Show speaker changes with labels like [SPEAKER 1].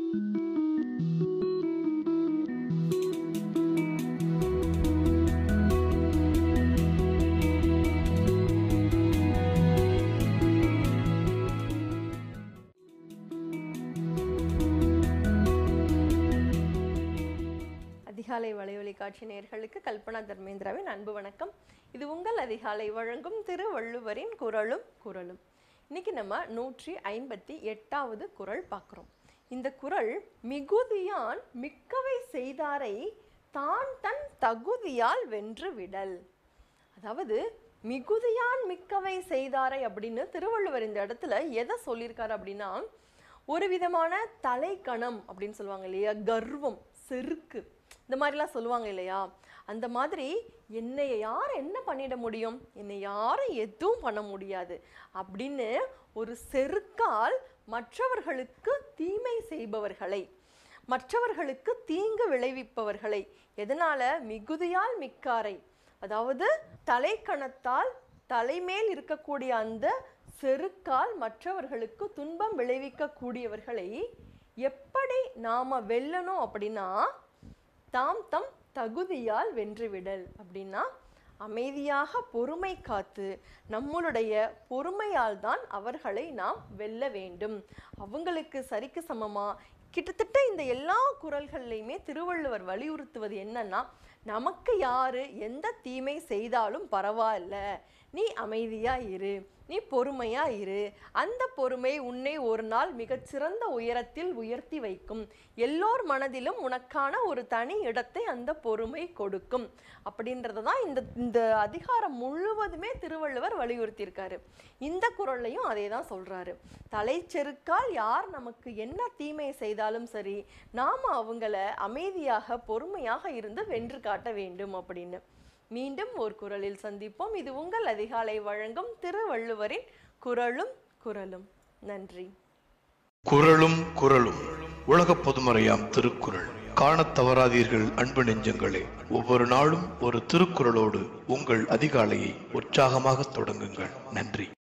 [SPEAKER 1] அதிகாலை வலையொலி காட்சி நேயர்களுக்கு கல்பனா தர்மேந்திராவின் அன்பு வணக்கம் இது உங்கள் அதிகாலை வழங்கும் திருவள்ளுவரின் குரலும் குரலும் இன்னைக்கு நம்ம நூற்றி ஐம்பத்தி எட்டாவது குரல் பார்க்குறோம் இந்த குரல் மிகுதியான் மிக்கவை செய்தாரை தான் தன் தகுதியால் வென்று விடல் அதாவது மிகுதியான் மிக்கவை செய்தாரை அப்படின்னு திருவள்ளுவர் இந்த இடத்துல எதை சொல்லியிருக்காரு அப்படின்னா ஒரு விதமான தலைக்கணம் அப்படின்னு சொல்லுவாங்க இல்லையா கர்வம் செருக்கு இந்த மாதிரிலாம் சொல்லுவாங்க இல்லையா அந்த மாதிரி என்னை யார் என்ன பண்ணிட முடியும் என்னை யாரும் எதுவும் பண்ண முடியாது அப்படின்னு ஒரு செருக்கால் மற்றவர்களுக்கு தீமை செய்பவர்களை மற்றவர்களுக்கு தீங்கு விளைவிப்பவர்களை எதனால மிகுதியால் மிக்காரை அதாவது தலைக்கணத்தால் தலைமேல் இருக்கக்கூடிய அந்த செருக்கால் மற்றவர்களுக்கு துன்பம் விளைவிக்கக்கூடியவர்களை எப்படி நாம வெல்லணும் அப்படின்னா தாம் தம் தகுதியால் வென்றுவிடல் அப்படின்னா அமைதியாக பொறுமை காத்து நம்மளுடைய பொறுமையால் தான் அவர்களை நாம் வெல்ல வேண்டும் அவங்களுக்கு சரிக்கு சமமா கிட்டத்தட்ட இந்த எல்லா குரல்கள்லையுமே திருவள்ளுவர் வலியுறுத்துவது என்னன்னா நமக்கு யாரு எந்த தீமை செய்தாலும் பரவாயில்ல நீ அமைதியா இரு நீ பொறுமையா இரு அந்த பொறுமை உன்னை ஒரு நாள் மிகச்சிறந்த உயரத்தில் உயர்த்தி வைக்கும் எல்லோர் மனதிலும் உனக்கான ஒரு தனி இடத்தை அந்த பொறுமை கொடுக்கும் அப்படின்றத தான் இந்த இந்த அதிகாரம் முழுவதுமே திருவள்ளுவர் வலியுறுத்தியிருக்காரு இந்த குரல்லையும் அதே தான் சொல்றாரு தலைச்செருக்கால் யார் நமக்கு என்ன தீமை செய்தாலும் சரி நாம அவங்கள அமைதியாக பொறுமையாக இருந்து வென்று காட்ட வேண்டும் அப்படின்னு மீண்டும் ஒரு குரலில் சந்திப்போம் இது உங்கள் அதிகாலை வழங்கும் திருவள்ளுவரின் குரலும் குரலும் நன்றி
[SPEAKER 2] குரலும் குரலும் உலக பொதுமறையாம் திருக்குறள் காணத் தவறாதீர்கள் அன்பு நெஞ்சங்களே ஒவ்வொரு நாளும் ஒரு திருக்குறளோடு உங்கள் அதிகாலையை உற்சாகமாக தொடங்குங்கள் நன்றி